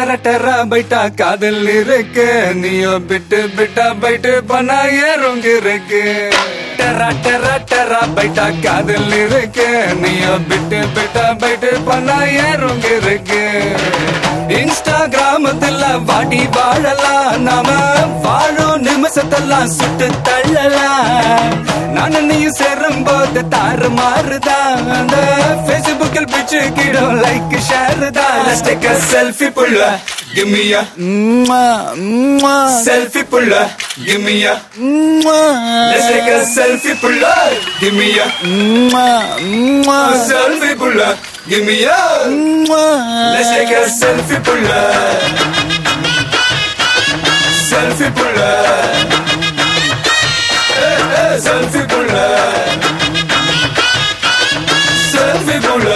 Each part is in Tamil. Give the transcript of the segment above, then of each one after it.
டெர டெரா பைட்டா காதல் இருக்கு நீயோ பிட்டு பிட்டா பைட்டு பண்ணா ஏறுங்க இருக்கு டெரா டெரா டெரா பைட்டா காதல் இருக்கு நீயோ பிட்டு பிட்டா பைட்டு பண்ணா ஏறுங்க இருக்கு இன்ஸ்டாகிராமத்துல வாடி வாழலாம் நாம வாழும் நிமிஷத்தெல்லாம் சுட்டு தள்ளலாம் நானும் நீயும் சேரும் போது தாறு மாறுதான் அந்த பேஸ்புக்கில் பிச்சு கிடும் லைக் ஷேர் தான் Let's take a selfie புள்ள give me a selfie புள்ள give me a Let's take a selfie புள்ள give me a selfie புள்ள give me a Let's take a selfie புள்ள selfie புள்ள selfie புள்ள selfie புள்ள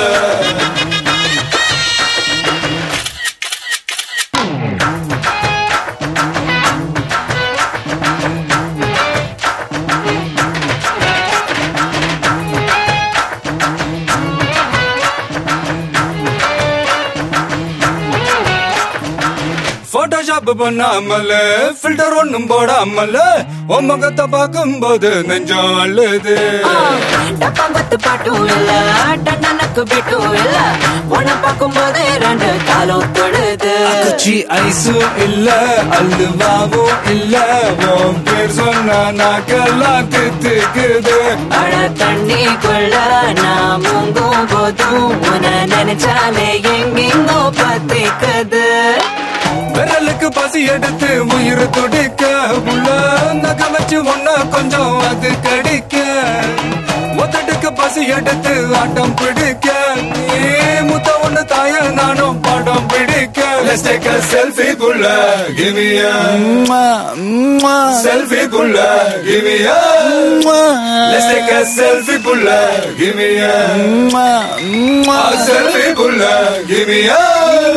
போட்டோஷாப் பண்ணாமல ஃபில்டர் ஒண்ணும் போடாமல உன் முகத்தை பார்க்கும்போது நெஞ்சம் அழுது டப்பாங்கத்து பாட்டும் இல்ல டன்னனுக்கு பீட்டும் இல்ல உன்னை பார்க்கும்போது ரெண்டு காலம் தொழுது குச்சி ஐஸும் இல்ல அல்லுவாவும் இல்ல உன் பேர் சொன்னா நாக்கெல்லாம் தித்துக்குது அழ தண்ணிக்குள்ள நான் முங்கும் போதும் உன்னை நினைச்சாலே எங்கெங்கோ பத்திக்குது விரலுக்கு பசி எடுத்து உயிர் துடிக்க உள்ள நகை வச்சு ஒன்ன கொஞ்சம் அது கடிக்க முதட்டுக்கு பசி எடுத்து ஆட்டம் பிடிக்க நீ முத்த ஒண்ணு தாய நானும் பாடம் பிடிக்க Let's take a selfie புள்ள give me a selfie புள்ள give me a Let's take a selfie புள்ள give me a a selfie புள்ள give me a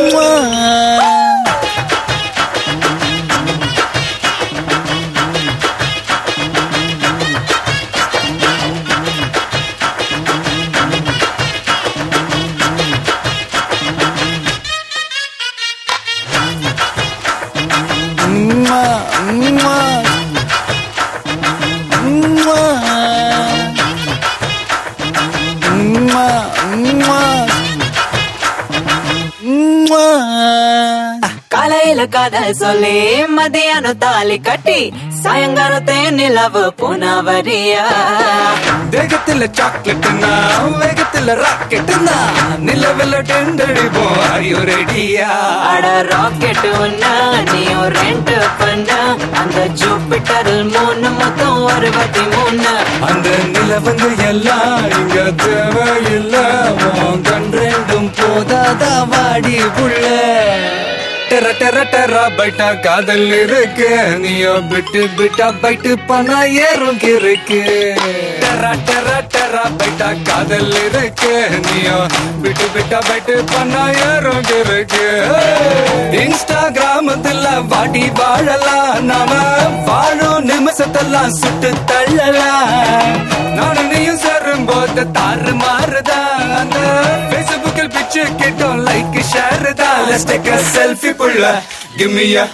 காலையில காதல் சொல்லி மதியானம் தாலி கட்டி சாயங்காலம் தேனிலவு புனவரியா தேகத்துல சாக்லேட்னா வேகத்துல ராக்கெட்னா நிலவில் டெண்டடிப்போம் ஐயோ ரெடியா அட ராக்கெட் ஒன்னா நீ ஒரு ரெண்டு பண்ண அந்த ஜூபிட்டர் மூணு மொத்தம் அறுபத்தி மூணு அந்த நிலவங்க எல்லாம் இங்க தேவையில்ல உன் கண் ரெண்டும் போதாதா வாடி புள்ள டெர டெர டெரா பைட்டா காதல் இருக்கு நீயோ பிட்டு பிட்டா பைட்டு பண்ணா ஏறும் இருக்கு டெரா டெரா டெரா பைட்டா காதல் இருக்கு நீயோ பிட்டு பிட்டா பைட்டு பண்ணா ஏறும் இருக்கு இன்ஸ்டாகிராமத்துல வாடி வாழலாம் நாம வாழும் நிமிஷத்தெல்லாம் சுட்டு தள்ளலாம் நானும் நீயும் சேரும் போது தாறு மாறுதா அந்த பேஸ்புக்கில் பிச்சு கிட்டோம் லைக் ஷேர் தான் Let's take a selfie புள்ள give me a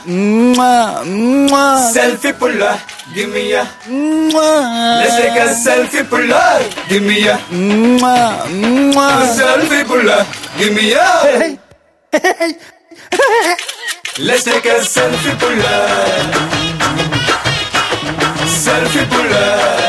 selfie புள்ள give me a Let's take a selfie புள்ள give me a selfie புள்ள give me a Let's take a selfie புள்ள selfie புள்ள